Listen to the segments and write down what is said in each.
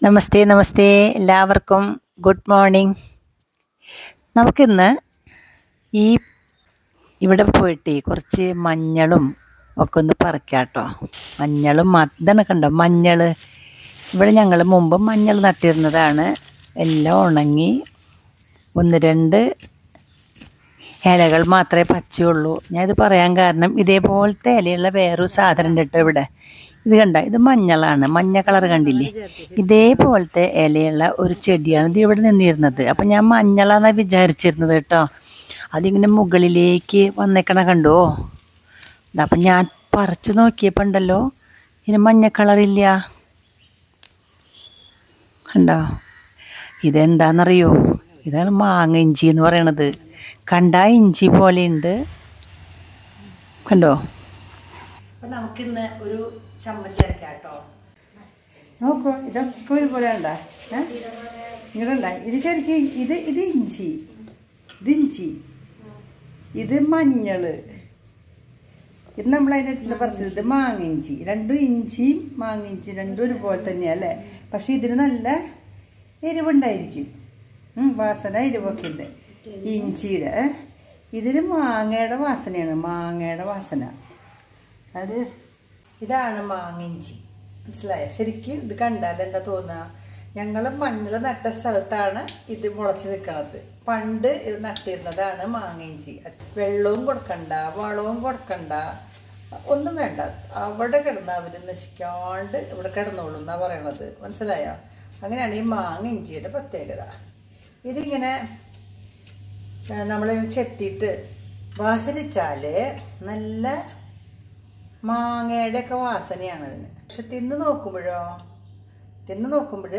നമസ്തേ നമസ്തേ എല്ലാവർക്കും good morning നമുക്കിന്ന് ഈ ഇവിടെ പോയിട്ട് കുറച്ച് മഞ്ഞളും ഒക്കെ ഒന്ന് പറിക്കാം കേട്ടോ മഞ്ഞളും മ- ഇതാണ് കണ്ടോ മഞ്ഞൾ ഇവിടെ ഞങ്ങൾ മുമ്പ് മഞ്ഞൾ നട്ടിരുന്നതാണ് എല്ലാം ഉണങ്ങി ഒന്ന് രണ്ട് ഇലകൾ മാത്രമേ പച്ചയുള്ളൂ ഞാൻ ഇത് പറയാൻ കാരണം ഇതേപോലത്തെ ഇലയുള്ള വേറൊരു സാധനം ഉണ്ട് കേട്ടോ ഇവിടെ ഇത് കണ്ട ഇത് മഞ്ഞളാണ് മഞ്ഞ കളർ കണ്ടില്ലേ ഇതേപോലത്തെ ഇലയുള്ള ഒരു ചെടിയാണ് ഇത് ഇവിടെ നിന്നിരുന്നത് അപ്പം ഞാൻ മഞ്ഞളാന്നാണ് വിചാരിച്ചിരുന്നത് കേട്ടോ അതിങ്ങനെ മുകളിലേക്ക് വന്നേക്കണ കണ്ടോ അപ്പം ഞാൻ പറിച്ച് നോക്കിയപ്പോൾ ഉണ്ടല്ലോ ഇതിന് മഞ്ഞ കളറില്ല കണ്ടോ ഇതെന്താണെന്നറിയോ ഇതാണ് മാങ്ങ ഇഞ്ചി എന്ന് പറയണത് കണ്ട ഇഞ്ചി പോലെയുണ്ട് കണ്ടോ അപ്പം നമുക്കിന്ന് ഒരു ചമ്മന്തി അരക്കാം കേട്ടോ നോക്കൂ ഇതൊക്കെ ഒരുപോലെ ഉണ്ടാ ഇങ്ങനെയുണ്ട ഇത് ശരിക്കും ഇത് ഇത് ഇഞ്ചി ഇത് ഇഞ്ചി ഇത് മഞ്ഞള് ഇത് നമ്മൾ അതിൻ്റെ അടുത്ത് പറിച്ചത് ഇത് മാങ്ങ ഇഞ്ചി രണ്ടും ഇഞ്ചിയും മാങ്ങ ഇഞ്ചി രണ്ടും ഒരുപോലെ തന്നെയാ അല്ലേ പക്ഷെ ഇതിന് നല്ല എരിവുണ്ടായിരിക്കും ഉം, വാസന എരിവൊക്കെ ഉണ്ട് ഇഞ്ചിയുടെ ഏ? ഇതിന് മാങ്ങയുടെ വാസനയാണ് മാങ്ങയുടെ വാസന അത് ഇതാണ് മാങ്ങ ഇഞ്ചി മനസ്സിലായോ ശരിക്കും ഇത് കണ്ടാൽ എന്താ തോന്നുക ഞങ്ങൾ മഞ്ഞൾ നട്ട സ്ഥലത്താണ് ഇത് മുളച്ച് നിൽക്കണത് പണ്ട് ഇത് നട്ടിരുന്നതാണ് മാങ്ങ ഇഞ്ചി വെള്ളവും കൊടുക്കണ്ട വളവും കൊടുക്കണ്ട ഒന്നും വേണ്ട അവിടെ കിടന്ന് അവർ നശിക്കാണ്ട് ഇവിടെ കിടന്നോളൂ എന്നാ പറയണത് മനസ്സിലായോ അങ്ങനെയാണ് ഈ മാങ്ങ ഇഞ്ചിയുടെ പ്രത്യേകത ഇതിങ്ങനെ നമ്മൾ ചെത്തിയിട്ട് വാസനിച്ചാൽ നല്ല മാങ്ങയുടെ ഒക്കെ വാസനയാണ് അതിന് പക്ഷെ തിന്ന് നോക്കുമ്പോഴോ തിന്ന് നോക്കുമ്പോൾ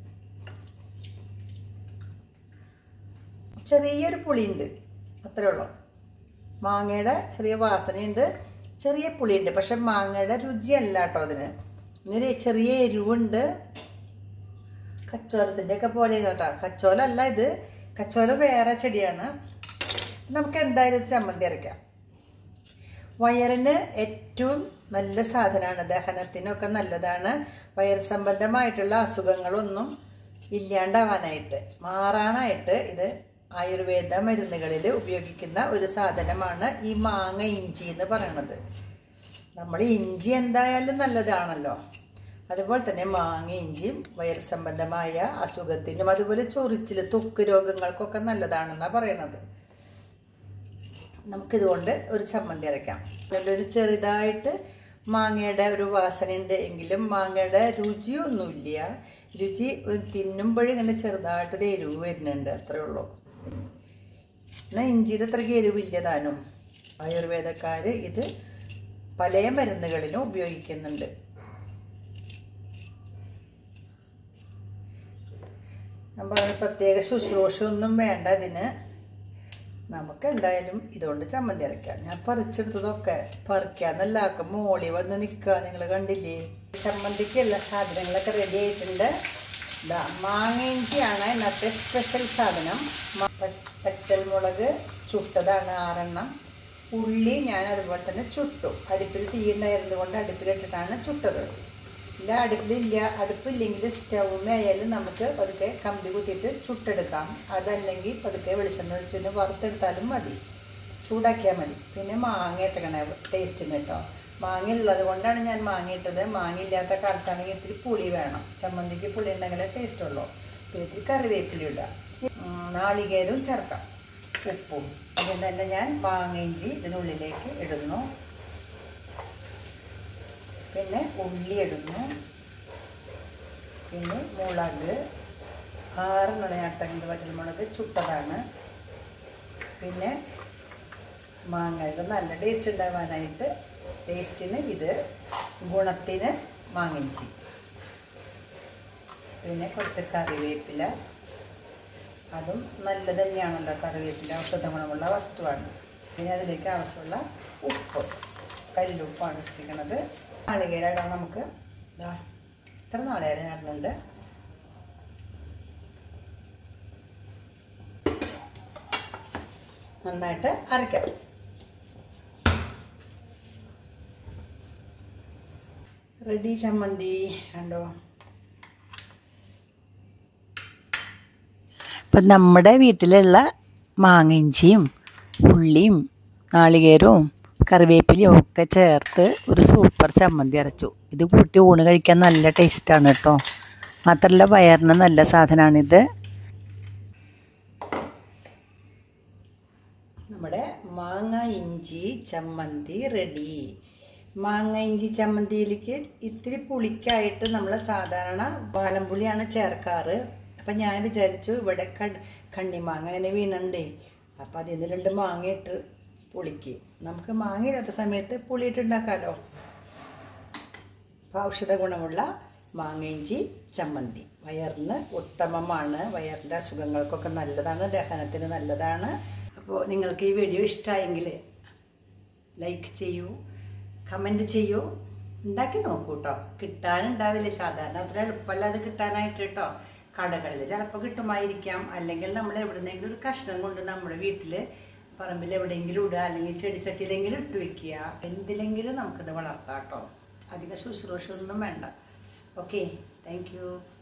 ചെറിയൊരു പുളിയുണ്ട് അത്രേ ഉള്ളൂ മാങ്ങയുടെ ചെറിയ വാസനയുണ്ട് ചെറിയ പുളിയുണ്ട് പക്ഷെ മാങ്ങയുടെ രുചിയല്ല കേട്ടോ അതിന് ഇങ്ങനെ ചെറിയ എരിവുണ്ട് കച്ചോലത്തിൻ്റെ ഒക്കെ പോലെ കേട്ടോ കച്ചോലല്ല ഇത് കച്ചോല വേറെ ചെടിയാണ് നമുക്ക് എന്തായാലും ചമ്മന്തി അരയ്ക്കാം വയറിന് ഏറ്റവും നല്ല സാധനമാണ് ദഹനത്തിനൊക്കെ നല്ലതാണ് വയർ സംബന്ധമായിട്ടുള്ള അസുഖങ്ങളൊന്നും ഇല്ലാണ്ടാവാനായിട്ട് മാറാനായിട്ട് ഇത് ആയുർവേദ മരുന്നുകളിൽ ഉപയോഗിക്കുന്ന ഒരു സാധനമാണ് ഈ മാങ്ങ ഇഞ്ചി എന്ന് പറയുന്നത് നമ്മൾ ഇഞ്ചി എന്തായാലും നല്ലതാണല്ലോ അതുപോലെ തന്നെ മാങ്ങ ഇഞ്ചിയും വയർ സംബന്ധമായ അസുഖത്തിനും അതുപോലെ ചൊറിച്ചിൽ ത്വക്ക് രോഗങ്ങൾക്കൊക്കെ നല്ലതാണെന്നാണ് പറയണത് നമുക്കിതുകൊണ്ട് ഒരു ചമ്മന്തി അരയ്ക്കാം അതിലൊരു ചെറുതായിട്ട് മാങ്ങയുടെ ഒരു വാസനയുണ്ട് എങ്കിലും മാങ്ങയുടെ രുചിയൊന്നുമില്ല രുചി തിന്നുമ്പോഴും ഇങ്ങനെ ചെറുതായിട്ടൊരു എരിവ് വരുന്നുണ്ട് അത്രേ ഉള്ളൂ എന്നാൽ ഇഞ്ചിയുടെ അത്രയ്ക്ക് എരിവില്ല താനും ആയുർവേദക്കാർ ഇത് പല മരുന്നുകളിലും ഉപയോഗിക്കുന്നുണ്ട് നമ്മൾ പ്രത്യേക ശുശ്രൂഷ ഒന്നും വേണ്ട ഇതിന് നമുക്ക് എന്തായാലും ഇതുകൊണ്ട് ചമ്മന്തി അരയ്ക്കാം ഞാൻ പറിച്ചെടുത്തതൊക്കെ പറിക്കാന്നല്ല ഒക്കെ മോളി വന്ന് നിൽക്കുക നിങ്ങൾ കണ്ടില്ലേ ചമ്മന്തിക്ക് എല്ലാ സാധനങ്ങളൊക്കെ റെഡി ആയിട്ടുണ്ട് ഇതാ മാങ്ങ ഇഞ്ചിയാണ് ഇന്നത്തെ സ്പെഷ്യൽ സാധനം മ- പ- പച്ചൽമുളക് ചുട്ടതാണ് ആറെണ്ണം ഉള്ളി ഞാൻ അതുപോലെ തന്നെ ചുട്ടു അടുപ്പിൽ തീ ഉണ്ടായിരുന്നത് കൊണ്ട് അടുപ്പിലിട്ടിട്ടാണ് ചുട്ടത് ഇല്ല അടുപ്പിലില്ല അടുപ്പില്ലെങ്കിൽ സ്റ്റൗമേ ആയാലും നമുക്ക് പതുക്കെ കമ്പി കുത്തിയിട്ട് ചുട്ടെടുക്കാം അതല്ലെങ്കിൽ പതുക്കെ വെളിച്ചെണ്ണ ഒഴിച്ചിട്ട് വറുത്തെടുത്താലും മതി ചൂടാക്കിയാൽ മതി പിന്നെ മാങ്ങ ഇട്ടക്കണേ ടേസ്റ്റിന് കേട്ടോ മാങ്ങ ഉള്ളത് കൊണ്ടാണ് ഞാൻ മാങ്ങ ഇട്ടത് മാങ്ങ ഇല്ലാത്ത കാലത്താണെങ്കിൽ ഇത്തിരി പുളി വേണം ചമ്മന്തിക്ക് പുളി ഉണ്ടെങ്കിലേ ടേസ്റ്റ് ഉള്ളൂ പിന്നെ ഇത്തിരി കറിവേപ്പില ഇടാം ഉം, നാളികേരവും ചേർക്കാം ഉപ്പും അതിൽ തന്നെ ഞാൻ മാങ്ങ ഇഞ്ചി ഇതിനുള്ളിലേക്ക് ഇടുന്നു പിന്നെ ഉള്ളി ഇടുന്നു പിന്നെ മുളക് ആറെണ്ണം ഞാട്ടങ്ങ് വറ്റൽമുളക് ചുട്ടതാണ് പിന്നെ മാങ്ങയുടെ നല്ല ടേസ്റ്റ് ഉണ്ടാവാനായിട്ട് ടേസ്റ്റിന് ഇത് ഗുണത്തിന് മാങ്ങിഞ്ചി പിന്നെ കുറച്ച് കറിവേപ്പില അതും നല്ലത് തന്നെയാണല്ലോ കറിവേപ്പില ഔഷധ ഗുണമുള്ള വസ്തുവാണ് പിന്നെ അതിലേക്ക് ആവശ്യമുള്ള ഉപ്പ് കല്ലുപ്പാണ് ഇട്ടിരിക്കുന്നത് നാളികേരം നമുക്ക് ഇതാ ഇത്ര നാളികേരം ഇടുന്നുണ്ട് നന്നായിട്ട് അരയ്ക്കാം റെഡി ചമ്മന്തി കണ്ടോ അപ്പം നമ്മുടെ വീട്ടിലുള്ള മാങ്ങ ഇഞ്ചിയും ഉള്ളിയും നാളികേരവും കറിവേപ്പിലയും ഒക്കെ ചേർത്ത് ഒരു സൂപ്പർ ചമ്മന്തി അരച്ചു ഇത് കൂട്ടി ഊണ് കഴിക്കാൻ നല്ല ടേസ്റ്റാണ് കേട്ടോ മാത്രമല്ല വയറിന് നല്ല സാധനമാണിത് നമ്മുടെ മാങ്ങ ഇഞ്ചി ചമ്മന്തി റെഡി മാങ്ങ ഇഞ്ചി ചമ്മന്തിയിലേക്ക് ഇത്തിരി പുളിക്കായിട്ട് നമ്മൾ സാധാരണ വാളംപുളിയാണ് ചേർക്കാറ് അപ്പം ഞാൻ വിചാരിച്ചു ഇവിടെ കട് കണ്ണിമാങ്ങ അങ്ങനെ വീണുണ്ടേ അപ്പം അതിൽ നിന്ന് രണ്ട് മാങ്ങ ഇട്ട് പുളിക്ക് നമുക്ക് മാങ്ങ ഇല്ലാത്ത സമയത്ത് പുളിയിട്ടുണ്ടാക്കാമല്ലോ അപ്പോൾ ഔഷധ ഗുണമുള്ള മാങ്ങയിഞ്ചി ചമ്മന്തി വയറിന് ഉത്തമമാണ് വയറിൻ്റെ അസുഖങ്ങൾക്കൊക്കെ നല്ലതാണ് ദഹനത്തിന് നല്ലതാണ് അപ്പോൾ നിങ്ങൾക്ക് ഈ വീഡിയോ ഇഷ്ടമായെങ്കിൽ ലൈക്ക് ചെയ്യൂ കമൻറ്റ് ചെയ്യൂ ഉണ്ടാക്കി നോക്കൂ കേട്ടോ കിട്ടാനുണ്ടാവില്ല സാധാരണ അത്ര എളുപ്പമല്ല അത് കിട്ടാനായിട്ട് കേട്ടോ കടകളിൽ ചിലപ്പോൾ കിട്ടുമായിരിക്കാം അല്ലെങ്കിൽ നമ്മൾ എവിടുന്നെങ്കിലും ഒരു കഷ്ണം കൊണ്ട് നമ്മുടെ വീട്ടിൽ പറമ്പിൽ എവിടെയെങ്കിലും ഇടുക അല്ലെങ്കിൽ ചെടിച്ചട്ടിയിലെങ്കിലും ഇട്ട് വെക്കുക എന്തിലെങ്കിലും നമുക്കിത് വളർത്താം കേട്ടോ അധികം ശുശ്രൂഷ ഒന്നും വേണ്ട ഓക്കെ താങ്ക് യു